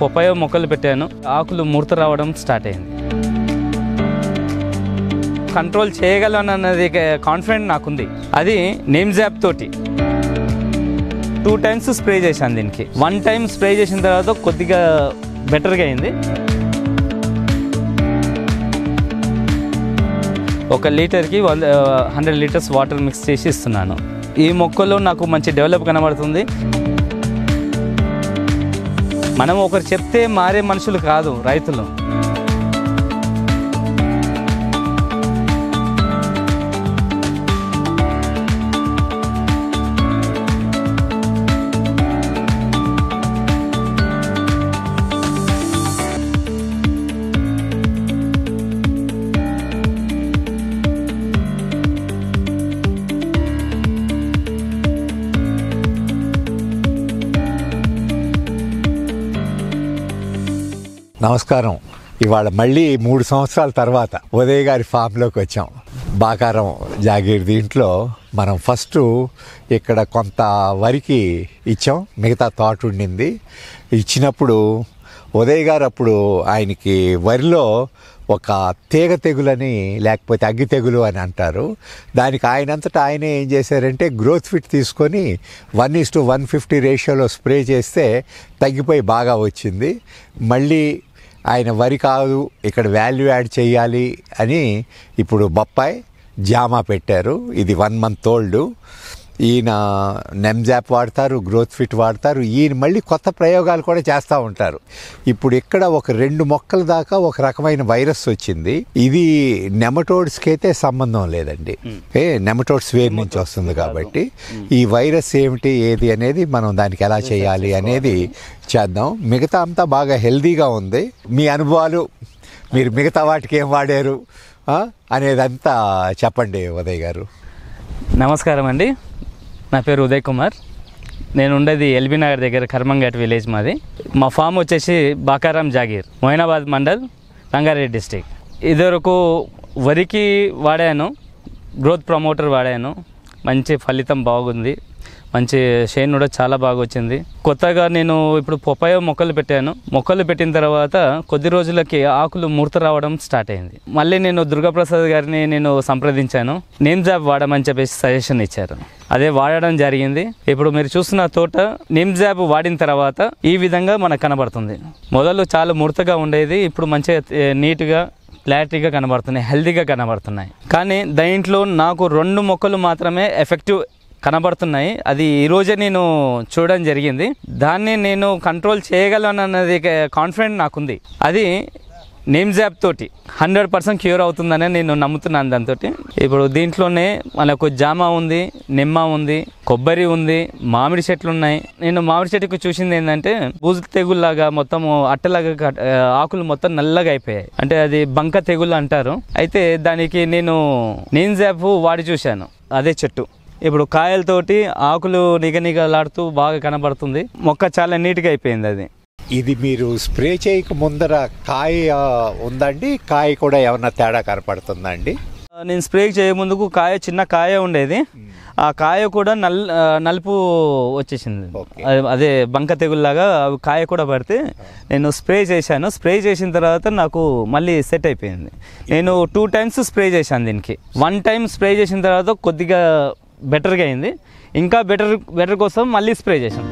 పొపాయ మొక్కలు పెట్టాను ఆకులు ముడత రావడం స్టార్ట్ అయింది కంట్రోల్ చేయగలను అన్నది కాన్ఫిడెంట్ నాకుంది అది నేమ్ జాప్ తోటి టూ టైమ్స్ స్ప్రే చేశాను దీనికి వన్ టైం స్ప్రే చేసిన తర్వాత కొద్దిగా బెటర్గా అయింది ఒక లీటర్కి వంద హండ్రెడ్ లీటర్స్ వాటర్ మిక్స్ చేసి ఇస్తున్నాను ఈ మొక్కలో నాకు మంచి డెవలప్ కనబడుతుంది మనం ఒకరు చెప్తే మారే మనుషులు కాదు రైతులు నమస్కారం ఇవాళ మళ్ళీ మూడు సంవత్సరాల తర్వాత ఉదయ్ గారి ఫామ్లోకి వచ్చాం బాకారం జాగీర్ దీంట్లో మనం ఫస్ట్ ఇక్కడ కొంత వరికి ఇచ్చాం మిగతా తోట ఉండింది ఇచ్చినప్పుడు ఉదయ్ గారు అప్పుడు ఆయనకి వరిలో ఒక తీగ తెగులని లేకపోతే అగ్గి తెగులు అని అంటారు దానికి ఆయనంతటా ఆయనే ఏం చేశారంటే గ్రోత్ ఫిట్ తీసుకొని one is to one fifty రేషియోలో స్ప్రే చేస్తే తగ్గిపోయి బాగా వచ్చింది మళ్ళీ ఆయన వరి కాదు ఇక్కడ వాల్యూ యాడ్ చేయాలి అని ఇప్పుడు బొప్పాయి జామా పెట్టారు ఇది వన్ మంత్ ఓల్డ్ ఈయన నెమ్జాప్ వాడతారు గ్రోత్ ఫిట్ వాడతారు ఈయన మళ్ళీ కొత్త ప్రయోగాలు కూడా చేస్తూ ఉంటారు ఇప్పుడు ఇక్కడ ఒక రెండు మొక్కల దాకా ఒక రకమైన వైరస్ వచ్చింది ఇది నెమటోడ్స్కి అయితే సంబంధం లేదండి ఏ నెమటోడ్స్ వేర్ నుంచి వస్తుంది కాబట్టి ఈ వైరస్ ఏమిటి ఏది అనేది మనం దానికి ఎలా చేయాలి అనేది చేద్దాం మిగతా అంతా బాగా హెల్దీగా ఉంది మీ అనుభవాలు మీరు మిగతా వాటికి ఏం వాడారు ఆ, అనేదంతా చెప్పండి ఉదయ్ గారు నమస్కారం అండి నా పేరు ఉదయ్ కుమార్ నేను ఉండేది ఎల్బీ నగర్ దగ్గర కర్మంఘాట్ విలేజ్ మాది మా ఫామ్ వచ్చేసి బాకారాం జాగీర్ మొయినాబాద్ మండల్ రంగారెడ్డి డిస్టిక్ ఇదివరకు వరికి వాడాను గ్రోత్ ప్రమోటర్ వాడాను మంచి ఫలితం బాగుంది మంచి షైన్ కూడా చాలా బాగా వచ్చింది కొత్తగా నేను ఇప్పుడు పొపాయ మొక్కలు పెట్టాను మొక్కలు పెట్టిన తర్వాత కొద్ది రోజులకి ఆకులు ముడత రావడం స్టార్ట్ అయింది మళ్ళీ నేను దుర్గాప్రసాద్ గారిని నేను సంప్రదించాను నేమ్ జాబ్ వాడమని చెప్పేసి సజెషన్ ఇచ్చారు అదే వాడడం జరిగింది ఇప్పుడు మీరు చూస్తున్న తోట నిమ్ జాబ్ వాడిన తర్వాత ఈ విధంగా మనకు కనబడుతుంది మొదలు చాలా ముడతగా ఉండేది ఇప్పుడు మంచిగా ఏ, నీట్గా క్లారిటీగా కనబడుతున్నాయి హెల్తీగా కనబడుతున్నాయి కానీ దీంట్లో నాకు రెండు మొక్కలు మాత్రమే ఎఫెక్టివ్ కనబడుతున్నాయి అది ఈ రోజే నేను చూడడం జరిగింది దాన్ని నేను కంట్రోల్ చేయగలను అన్నది కాన్ఫిడెంట్ నాకుంది అది నేమ్ జాబ్ తోటి హండ్రెడ్ పర్సెంట్ క్యూర్ అవుతుందని నేను నమ్ముతున్నాను దాంతో ఇప్పుడు దీంట్లోనే మనకు జామ ఉంది నిమ్మ ఉంది కొబ్బరి ఉంది మామిడి చెట్లు ఉన్నాయి నేను మామిడి చెట్టుకు చూసింది ఏంటంటే బూజు తెగుల్లాగా మొత్తం అట్టలాగా కట్- ఆ, ఆకులు మొత్తం నల్లగా అయిపోయాయి అంటే అది బంక తెగులు అంటారు అయితే దానికి నేను నేమ్ జాబ్ వాడి చూశాను అదే చెట్టు ఇప్పుడు కాయలతోటి ఆకులు నిగనిగలాడుతూ బాగా కనబడుతుంది మొక్క చాలా నీట్గా అయిపోయింది అది ఇది మీరు స్ప్రే చేయక ముందర కాయ ఉందండి కాయ కూడా ఏమన్నా తేడా కనపడుతుందా అండి నేను స్ప్రే చేయముందుకు కాయ చిన్న కాయ ఉండేది ఆ కాయ కూడా నల్ ఆ, నలుపు వచ్చేసింది Okay. అదే- అదే బంక తెగుల్లాగా అవి కాయ కూడా పడితే నేను స్ప్రే చేశాను స్ప్రే చేసిన తర్వాత నాకు మళ్ళీ సెట్ అయిపోయింది నేను టూ టైమ్స్ స్ప్రే చేశాను దీనికి వన్ టైం స్ప్రే చేసిన తర్వాత కొద్దిగా బెటర్గా అయింది ఇంకా బెటర్ బెటర్ కోసం మళ్ళీ స్ప్రే చేశాను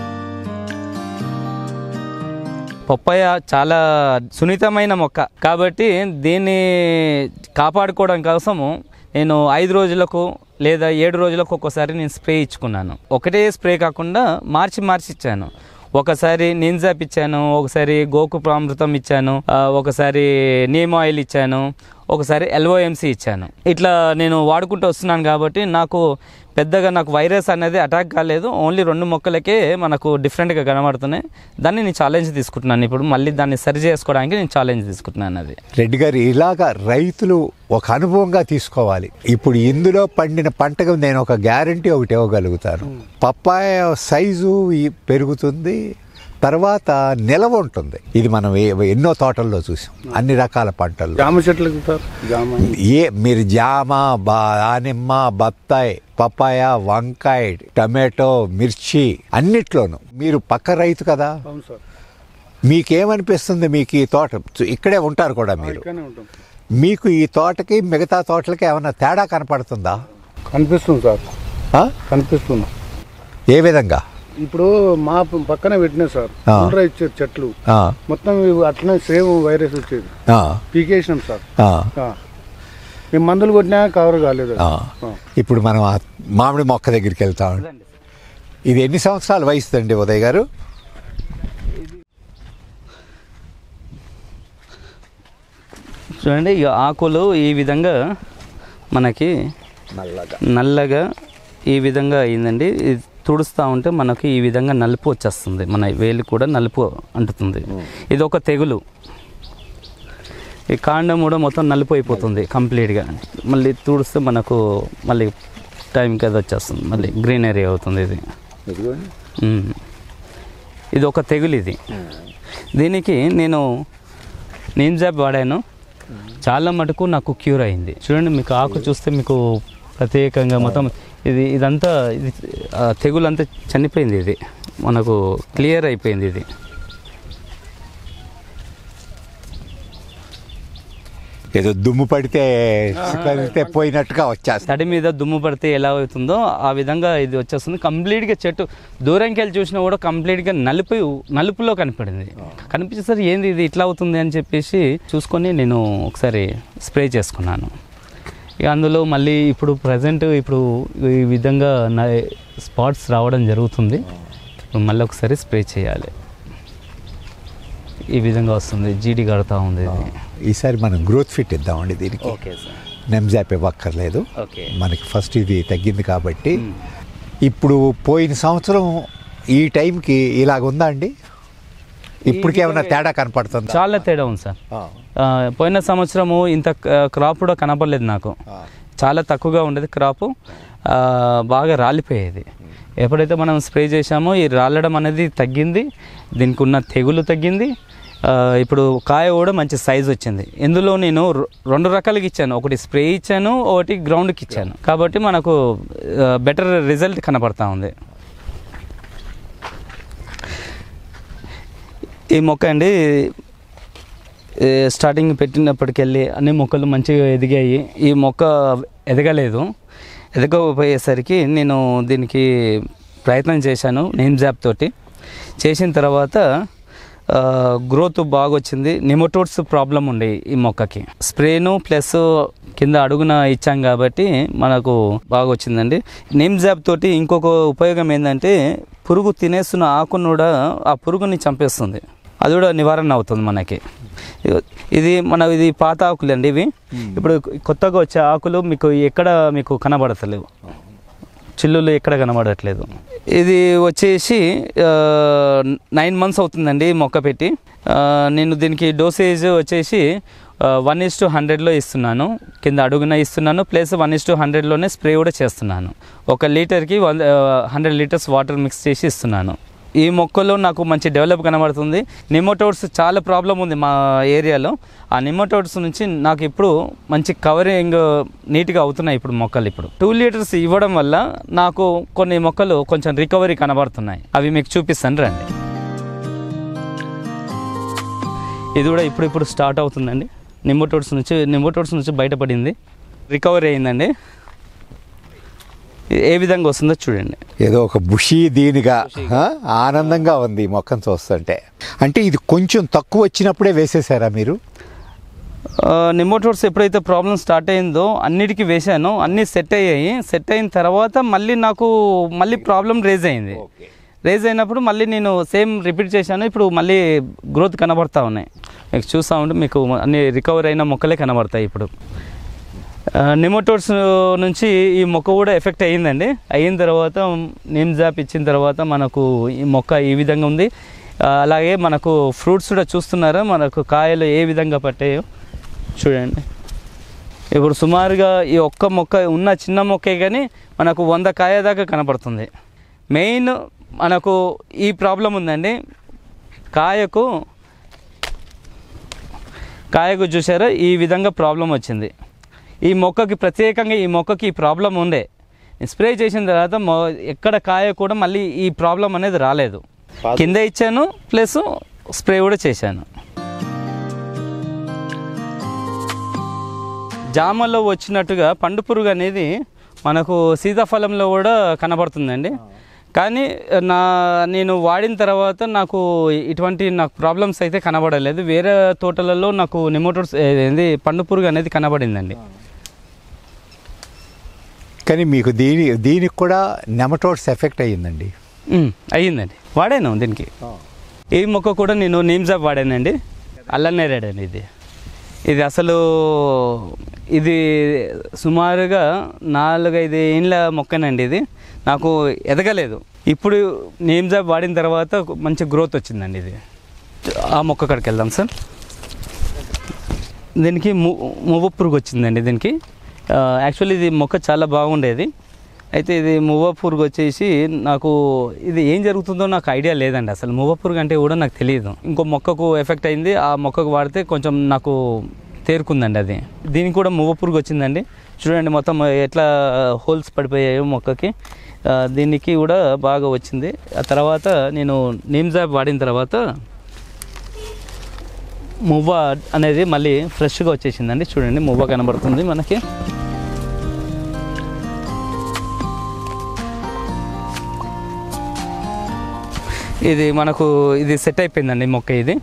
పప్పాయ చాలా సున్నితమైన మొక్క కాబట్టి దీన్ని కాపాడుకోవడం కోసము నేను ఐదు రోజులకు లేదా ఏడు రోజులకు ఒక్కోసారి నేను స్ప్రే ఇచ్చుకున్నాను ఒకటే స్ప్రే కాకుండా మార్చి మార్చి ఇచ్చాను ఒకసారి నింజాప్ ఇచ్చాను ఒకసారి గోకు ప్రామృతం ఇచ్చాను ఆ, ఒకసారి నీమ్ ఆయిల్ ఇచ్చాను ఒకసారి ఎల్ఓఎంసి ఇచ్చాను ఇట్లా నేను వాడుకుంటూ వస్తున్నాను కాబట్టి నాకు పెద్దగా నాకు వైరస్ అనేది అటాక్ కాలేదు ఓన్లీ రెండు మొక్కలకే మనకు డిఫరెంట్గా కనబడుతున్నాయి దాన్ని నేను ఛాలెంజ్ తీసుకుంటున్నాను ఇప్పుడు మళ్ళీ దాన్ని సరి చేసుకోవడానికి నేను ఛాలెంజ్ తీసుకుంటున్నాను అది రెడ్డి గారు ఇలాగా రైతులు ఒక అనుభవంగా తీసుకోవాలి ఇప్పుడు ఇందులో పండిన పంటకు నేను ఒక గ్యారంటీ ఒకటి ఇవ్వగలుగుతాను పప్పాయ సైజు ఈ- పెరుగుతుంది తర్వాత నిలవ ఉంటుంది ఇది మనం ఏ- ఎన్నో తోటల్లో చూసాం అన్ని రకాల పంటల్లో జామ చెట్లకు సార్ జామ ఏ మీరు జామ బా దానిమ్మ బత్తాయి పపాయ వంకాయ టమాటో మిర్చి అన్నిట్లోనూ మీరు పక్క రైతు కదా అవును సార్ మీకేమనిపిస్తుంది మీకు ఈ తోట ఇక్కడే ఉంటారు కూడా మీరు ఇక్కడనే ఉంటాం మీకు ఈ తోటకి మిగతా తోటలకి ఏమైనా తేడా కనపడుతుందా కనిపిస్తుంది సార్ ఆ? కనిపిస్తుంది ఏ విధంగా ఇప్పుడు మా పక్కన పెట్టినా సార్ ఆ. ఉండ్రా ఇచ్చే చెట్లు ఆ, మొత్తం ఇవి అట్లనే సేమ్ వైరస్ వచ్చేది ఆ, పీకేసినాం సార్ ఆ, ఆ. మేము మందులు కొట్టినా కవర్ కాలేదు ఆ. ఇప్పుడు మనం ఆ మామిడి మొక్క దగ్గరికి వెళ్తాం ఇది ఎన్ని సంవత్సరాలు వయసుదండి ఉదయ్ గారు చూడండి ఈ ఆకులు ఈ విధంగా మనకి నల్లగా నల్లగా ఈ విధంగా అయిందండి ఇది తుడుస్తూ ఉంటే మనకి ఈ విధంగా నలుపు వచ్చేస్తుంది మన వేలు కూడా నలుపు అంటుతుంది ఇది ఒక తెగులు ఈ కాండం కూడా మొత్తం నలుపు అయిపోతుంది కంప్లీట్గా మళ్ళీ తుడిస్తే మనకు మళ్ళీ టైంకి అది వచ్చేస్తుంది మళ్ళీ గ్రీనరీ అవుతుంది ఇది ఇదిగోండి మ్మ్. ఇది ఒక తెగులు ఇది దీనికి నేను నీమ్ జాబ్ వాడాను చాలా మటుకు నాకు క్యూర్ అయింది చూడండి మీకు ఆకు చూస్తే మీకు ప్రత్యేకంగా మొత్తం ఇది ఇదంతా ఇది ఆ తెగులంతా చనిపోయింది ఇది మనకు క్లియర్ అయిపోయింది ఇది ఏదో దుమ్ము పడితే పడితే పోయినట్టుగా వచ్చేస్తుంది తడి మీద దుమ్ము పడితే ఎలా అవుతుందో ఆ విధంగా ఇది వచ్చేస్తుంది కంప్లీట్గా చెట్టు దూరంకి వెళ్ళి చూసినా కూడా కంప్లీట్గా నలుపు నలుపులో కనపడింది కనిపించేసరికి ఏంది ఇది ఇట్లా అవుతుంది అని చెప్పేసి చూసుకొని నేను ఒకసారి స్ప్రే చేసుకున్నాను ఇక అందులో మళ్ళీ ఇప్పుడు ప్రజెంట్ ఇప్పుడు ఈ విధంగా నా స్పాట్స్ రావడం జరుగుతుంది ఇప్పుడు మళ్ళీ ఒకసారి స్ప్రే చేయాలి ఈ విధంగా వస్తుంది జీడి కడతా ఉంది ఇది ఈసారి మనం గ్రోత్ ఫిట్ ఇద్దామండి దీనికి ఓకే సార్ నెమ్జాప్ ఇవ్వక్కర్లేదు ఓకే మనకి ఫస్ట్ ఇది తగ్గింది కాబట్టి ఇప్పుడు పోయిన సంవత్సరం ఈ టైంకి ఇలాగ ఉందా అండి ఇప్పటికేమైనా తేడా కనపడుతుందా చాలా తేడా ఉంది సార్ ఆ, ఆ, పోయిన సంవత్సరము ఇంత క్రాప్ కూడా కనపడలేదు నాకు ఆ. చాలా తక్కువగా ఉండేది క్రాప్ ఆ, బాగా రాలిపోయేది ఎప్పుడైతే మనం స్ప్రే చేసామో ఈ రాలడం అనేది తగ్గింది దీనికి ఉన్న తెగులు తగ్గింది ఆ, ఇప్పుడు కాయ కూడా మంచి సైజ్ వచ్చింది ఇందులో నేను రె- రెండు రకాలుగా ఇచ్చాను ఒకటి స్ప్రే ఇచ్చాను ఒకటి గ్రౌండ్కి ఇచ్చాను కాబట్టి మనకు బెటర్ రిజల్ట్ కనపడతా ఉంది ఈ మొక్క అండి ఏ, స్టార్టింగ్ పెట్టినప్పటికెళ్ళి అన్ని మొక్కలు మంచిగా ఎదిగాయి ఈ మొక్క ఎదగలేదు ఎదగకపోయేసరికి నేను దీనికి ప్రయత్నం చేశాను నేమ్ జాబ్ తోటి చేసిన తర్వాత ఆ, గ్రోత్ బాగా వచ్చింది నిమోటోడ్స్ ప్రాబ్లం ఉండే ఈ మొక్కకి స్ప్రేను ప్లస్ కింద అడుగున ఇచ్చాం కాబట్టి మనకు బాగా వచ్చిందండి నేమ్ జాబ్ తోటి ఇంకొక ఉపయోగం ఏంటంటే పురుగు తినేస్తున్న ఆకును కూడా ఆ పురుగుని చంపేస్తుంది అది కూడా నివారణ అవుతుంది మనకి ఇది మన ఇది పాత ఆకులు అండి ఇవి ఇప్పుడు కొత్తగా వచ్చే ఆకులు మీకు ఎక్కడ మీకు కనబడతలేవు చిల్లులు ఎక్కడ కనబడట్లేదు ఇది వచ్చేసి నైన్ మంత్స్ అవుతుందండి ఈ మొక్క పెట్టి ఆ, నేను దీనికి డోసేజ్ వచ్చేసి వన్ ఇస్ టు హండ్రెడ్లో ఇస్తున్నాను కింద అడుగున ఇస్తున్నాను ప్లస్ వన్ ఇస్ టు హండ్రెడ్లోనే స్ప్రే కూడా చేస్తున్నాను ఒక లీటర్కి one hundred litres water mix చేసి ఇస్తున్నాను ఈ మొక్కలో నాకు మంచి డెవలప్ కనబడుతుంది నిమోటోడ్స్ చాలా ప్రాబ్లం ఉంది మా ఏరియాలో ఆ నిమోటోడ్స్ నుంచి నాకు ఇప్పుడు మంచి కవరింగ్ నీట్గా అవుతున్నాయి ఇప్పుడు మొక్కలు ఇప్పుడు టూ లీటర్స్ ఇవ్వడం వల్ల నాకు కొన్ని మొక్కలు కొంచెం రికవరీ కనబడుతున్నాయి అవి మీకు చూపిస్తాను రండి ఇది కూడా ఇప్పుడు ఇప్పుడు స్టార్ట్ అవుతుందండి నిమోటోడ్స్ నుంచి నిమోటోడ్స్ నుంచి బయటపడింది రికవరీ అయిందండి ఏ విధంగా వస్తుందో చూడండి ఏదో ఒక బుషీ దీనిగా ఆ, ఆనందంగా ఉంది ఈ మొక్కను చూస్తుంటే అంటే ఇది కొంచెం తక్కువ వచ్చినప్పుడే వేసేసారా మీరు నిమోటోడ్స్ ఎప్పుడైతే ప్రాబ్లం స్టార్ట్ అయిందో అన్నిటికీ వేశాను అన్నీ సెట్ అయ్యాయి సెట్ అయిన తర్వాత మళ్ళీ నాకు మళ్ళీ ప్రాబ్లం రేజ్ అయింది రేజ్ అయినప్పుడు మళ్ళీ నేను సేమ్ రిపీట్ చేశాను ఇప్పుడు మళ్ళీ గ్రోత్ కనబడతా ఉన్నాయి మీకు చూస్తూ ఉంటే మీకు అన్ని రికవర్ అయిన మొక్కలే కనబడతాయి ఇప్పుడు నిమోటోడ్స్ నుంచి ఈ మొక్క కూడా ఎఫెక్ట్ అయ్యిందండి అయిన తర్వాత నేమ్ జాప్ ఇచ్చిన తర్వాత మనకు ఈ మొక్క ఈ విధంగా ఉంది ఆ, అలాగే మనకు ఫ్రూట్స్ కూడా చూస్తున్నారా మనకు కాయలు ఏ విధంగా పట్టాయో చూడండి ఇప్పుడు సుమారుగా ఈ ఒక్క మొక్క ఉన్న చిన్న మొక్కే కానీ మనకు వంద కాయ దాకా కనపడుతుంది మెయిన్ మనకు ఈ ప్రాబ్లం ఉందండి కాయకు కాయకు చూసారా ఈ విధంగా ప్రాబ్లం వచ్చింది ఈ మొక్కకి ప్రత్యేకంగా ఈ మొక్కకి ఈ ప్రాబ్లం ఉండే స్ప్రే చేసిన తర్వాత మొ- ఎక్కడ కాయ కూడా మళ్ళీ ఈ ప్రాబ్లం అనేది రాలేదు కింద ఇచ్చాను ప్లస్ స్ప్రే కూడా చేశాను జామలో వచ్చినట్టుగా పండు పురుగు అనేది మనకు సీతాఫలంలో కూడా కనబడుతుందండి కానీ నా నేను వాడిన తర్వాత నాకు ఇటువంటి నాకు ప్రాబ్లమ్స్ అయితే కనబడలేదు వేరే తోటలలో నాకు నిమోటోడ్స్ ఏంది పండు పురుగు అనేది కనబడిందండి కానీ మీకు దీని దీనికి కూడా నెమటోడ్స్ ఎఫెక్ట్ అయ్యిందండి ఉమ్, అయ్యిందండి వాడాను దీనికి ఈ మొక్క కూడా నేను నీమ్జాబ్ వాడానండి అల్లనేరేడు అండి ఇది ఇది అసలు ఇది సుమారుగా నాలుగైదు ఏండ్ల మొక్కనండి ఇది నాకు ఎదగలేదు ఇప్పుడు నీమ్జాబ్ వాడిన తర్వాత మంచి గ్రోత్ వచ్చిందండి ఇది ఆ మొక్క కాడికి వెళ్దాం సార్ దీనికి ము- మువ్వ పురుగు వచ్చిందండి దీనికి యాక్చువల్లీ ఇది మొక్క చాలా బాగుండేది అయితే ఇది మువ్వ పురుగు వచ్చేసి నాకు ఇది ఏం జరుగుతుందో నాకు ఐడియా లేదండి అసలు మువ్వ పురుగు అంటే కూడా నాకు తెలియదు ఇంకో మొక్కకు ఎఫెక్ట్ అయింది ఆ మొక్కకు వాడితే కొంచెం నాకు తేరుకుందండి అది దీనికి కూడా మువ్వ పురుగు వచ్చిందండి చూడండి మొత్తం ఎట్లా హోల్స్ పడిపోయాయో మొక్కకి ఆ, దీనికి కూడా బాగా వచ్చింది ఆ తర్వాత నేను నీమ్జాబ్ వాడిన తర్వాత మువ్వ అనేది మళ్ళీ ఫ్రెష్గా వచ్చేసిందండి చూడండి మువ్వ కనబడుతుంది మనకి ఇది మనకు ఇది సెట్ అయిపోయిందండి మొక్క ఇది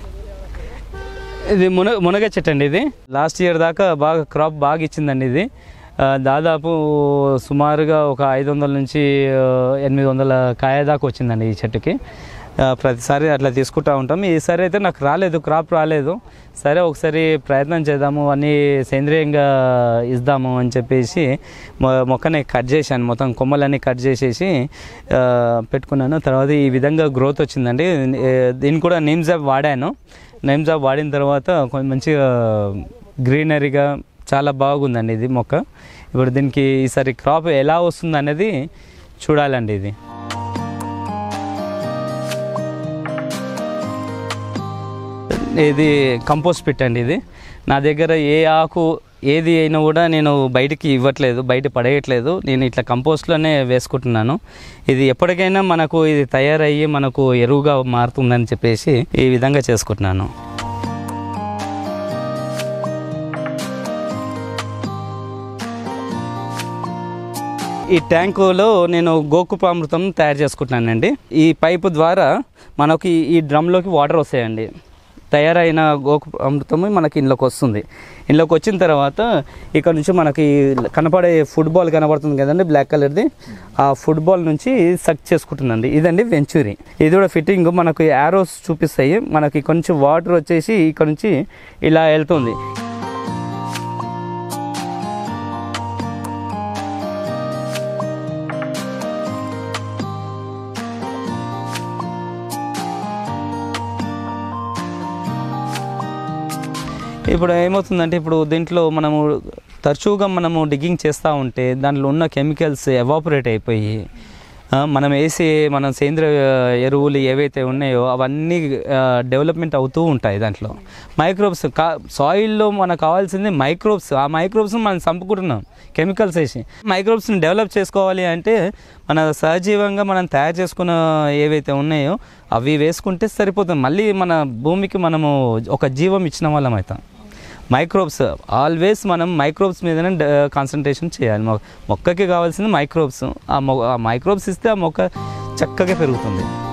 ఇది మున మునగ చెట్టు అండి ఇది లాస్ట్ ఇయర్ దాకా బాగా క్రాప్ బాగా ఇచ్చిందండి ఇది ఆ, దాదాపు సుమారుగా ఒక ఐదు వందల నుంచి ఆ, ఎనిమిది వందల కాయ దాకా వచ్చిందండి ఈ చెట్టుకి ఆ, ప్రతిసారి అట్లా తీసుకుంటా ఉంటాం ఈసారి అయితే నాకు రాలేదు క్రాప్ రాలేదు సరే ఒకసారి ప్రయత్నం చేద్దాము అన్నీ సేంద్రియంగా ఇద్దాము అని చెప్పేసి మొ- మొక్కని కట్ చేశాను మొత్తం కొమ్మలన్నీ కట్ చేసేసి ఆ, పెట్టుకున్నాను తర్వాత ఈ విధంగా గ్రోత్ వచ్చిందండి ఏ, దీన్ని కూడా నిమ్జాబ్ వాడాను నిమ్జాబ్ వాడిన తర్వాత కొంచెం మంచిగా గ్రీనరీగా చాలా బాగుందండి ఇది మొక్క ఇప్పుడు దీనికి ఈసారి క్రాప్ ఎలా వస్తుంది అనేది చూడాలండి ఇది ఇది కంపోస్ట్ పిట్ అండి ఇది నా దగ్గర ఏ ఆకు ఏది అయినా కూడా నేను బయటికి ఇవ్వట్లేదు బయట పడేయట్లేదు నేను ఇట్లా కంపోస్ట్లోనే వేసుకుంటున్నాను ఇది ఎప్పటికైనా మనకు ఇది తయారయ్యి మనకు ఎరువుగా మారుతుందని చెప్పేసి ఈ విధంగా చేసుకుంటున్నాను ఈ ట్యాంకులో నేను గోకుపామృతం తయారు చేసుకుంటున్నానండి ఈ పైపు ద్వారా మనకి ఈ డ్రమ్లోకి వాటర్ వస్తాయండి తయారైన గోకు అమృతం మనకి ఇంట్లోకి వస్తుంది ఇంట్లోకి వచ్చిన తర్వాత ఇక్కడ నుంచి మనకి కనపడే ఫుట్బాల్ కనబడుతుంది కదండి బ్లాక్ కలర్ది ఆ ఫుట్బాల్ నుంచి సక్ చేసుకుంటుందండి ఇదండి వెంచూరి ఇది కూడా ఫిట్టింగ్ మనకు యారోస్ చూపిస్తాయి మనకి కొంచెం వాటర్ వచ్చేసి ఇక్కడ నుంచి ఇలా వెళ్తుంది ఇప్పుడు ఏమవుతుందంటే ఇప్పుడు దీంట్లో మనము తరచుగా మనము డిగ్గింగ్ చేస్తూ ఉంటే దాంట్లో ఉన్న కెమికల్స్ ఎవాపరేట్ అయిపోయి ఆ, మనం వేసే మన సేంద్రియ ఎరువులు ఏవైతే ఉన్నాయో అవన్నీ డెవలప్మెంట్ అవుతూ ఉంటాయి దాంట్లో మైక్రోబ్స్ కా సాయిల్లో మనకు కావాల్సింది మైక్రోబ్స్ ఆ మైక్రోబ్స్ మనం చంపుకుంటున్నాం కెమికల్స్ వేసి మైక్రోబ్స్ని డెవలప్ చేసుకోవాలి అంటే మన సహజీవంగా మనం తయారు చేసుకున్న ఏవైతే ఉన్నాయో అవి వేసుకుంటే సరిపోతుంది మళ్ళీ మన భూమికి మనము ఒక జీవం ఇచ్చిన వాళ్ళం అవుతాం మైక్రోబ్స్ ఆల్వేస్ మనం మైక్రోబ్స్ మీదనే కాన్సన్ట్రేషన్ చేయాలి మొ- మొక్కకి కావాల్సింది మైక్రోబ్స్ ఆ మొ ఆ మైక్రోబ్స్ ఇస్తే ఆ మొక్క చక్కగా పెరుగుతుంది